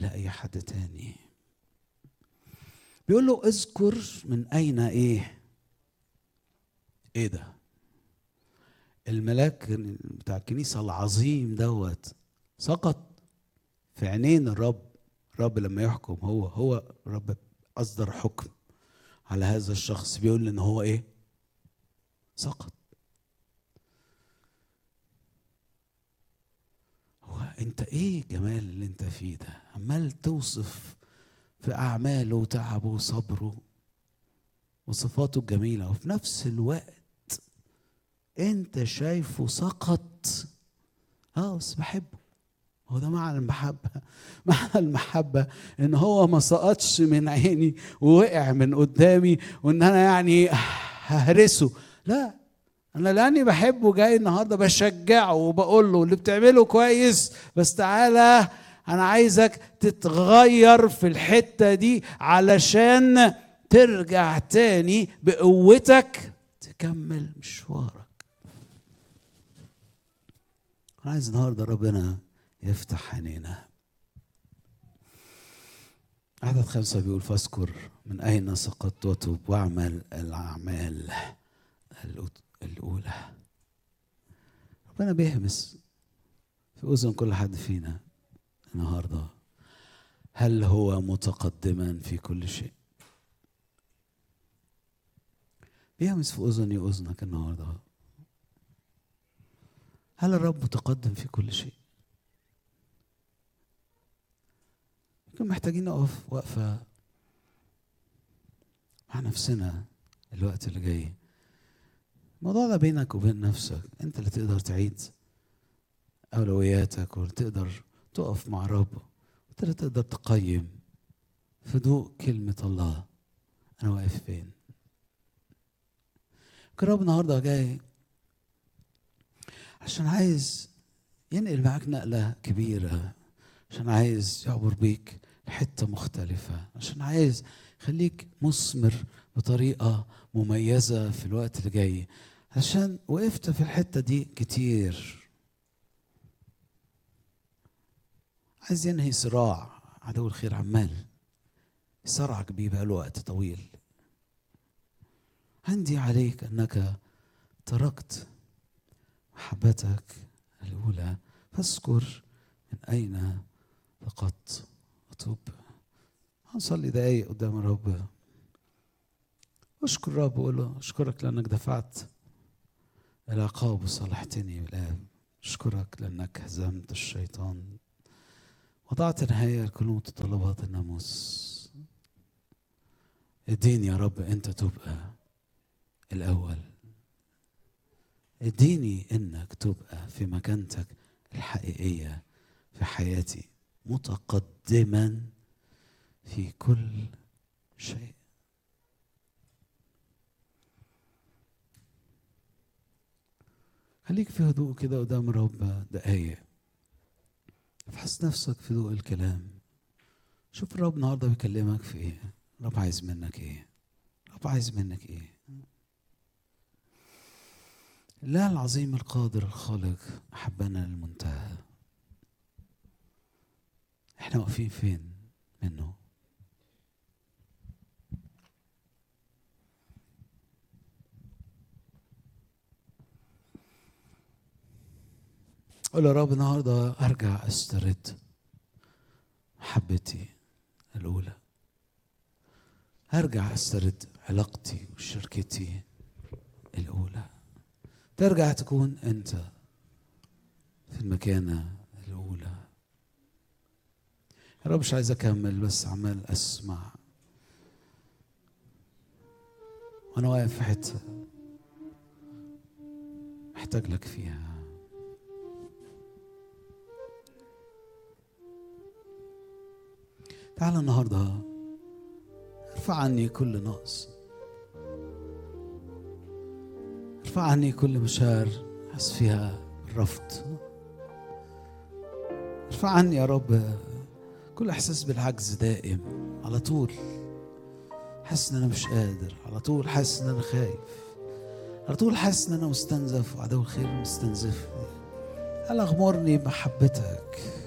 لاي حد تاني بيقول له اذكر من اين ايه ايه ده الملاك بتاع الكنيسه العظيم دوت سقط في عينين الرب الرب لما يحكم هو هو رب اصدر حكم على هذا الشخص بيقول ان هو ايه سقط هو انت ايه جمال اللي انت فيه ده عمال توصف في اعماله وتعبه وصبره وصفاته الجميله وفي نفس الوقت انت شايفه سقط اه بس بحبه هو ده معنى المحبة معنى المحبة ان هو ما سقطش من عيني ووقع من قدامي وان انا يعني ههرسه لا انا لاني بحبه جاي النهارده بشجعه وبقول له اللي بتعمله كويس بس تعالى انا عايزك تتغير في الحتة دي علشان ترجع تاني بقوتك تكمل مشوارك انا عايز النهارده ربنا يفتح عينينا عدد خمسة بيقول فاذكر من أين سقطت وتوب واعمل الأعمال الأولى ربنا بيهمس في أذن كل حد فينا النهاردة هل هو متقدما في كل شيء بيهمس في أذني وأذنك النهاردة هل الرب متقدم في كل شيء يمكن محتاجين نقف وقفة مع نفسنا الوقت اللي جاي الموضوع ده بينك وبين نفسك انت اللي تقدر تعيد اولوياتك وتقدر تقف مع رب انت اللي تقدر تقيم في ضوء كلمة الله انا واقف فين يمكن رب النهارده جاي عشان عايز ينقل معاك نقلة كبيرة عشان عايز يعبر بيك لحتة مختلفة عشان عايز يخليك مثمر بطريقة مميزة في الوقت اللي جاي عشان وقفت في الحتة دي كتير عايز ينهي صراع عدو الخير عمال يصرعك بيه بقاله وقت طويل عندي عليك انك تركت محبتك الاولى فاذكر من اين فقط أتوب هنصلي دقايق قدام الرب اشكر الرب وقول له اشكرك لانك دفعت العقاب وصلحتني بالآب اشكرك لانك هزمت الشيطان وضعت نهاية لكل متطلبات الناموس اديني يا رب انت تبقى الاول اديني انك تبقى في مكانتك الحقيقيه في حياتي متقدما في كل شيء خليك في هدوء كده قدام الرب دقايق افحص نفسك في ضوء الكلام شوف الرب النهارده بيكلمك في ايه الرب عايز منك ايه الرب عايز منك ايه الله العظيم القادر الخالق احبنا للمنتهى احنا واقفين فين منه قول يا رب النهارده ارجع استرد محبتي الاولى ارجع استرد علاقتي وشركتي الاولى ترجع تكون انت في المكانه الاولى يا رب مش عايز اكمل بس عمال اسمع وانا واقف في حته محتاج لك فيها تعال النهارده ارفع عني كل نقص ارفع عني كل مشاعر حس فيها الرفض ارفع عني يا رب كل احساس بالعجز دائم على طول حاسس ان انا مش قادر على طول حاسس ان انا خايف على طول حاسس ان انا مستنزف وعدو الخير مستنزفني هل اغمرني بمحبتك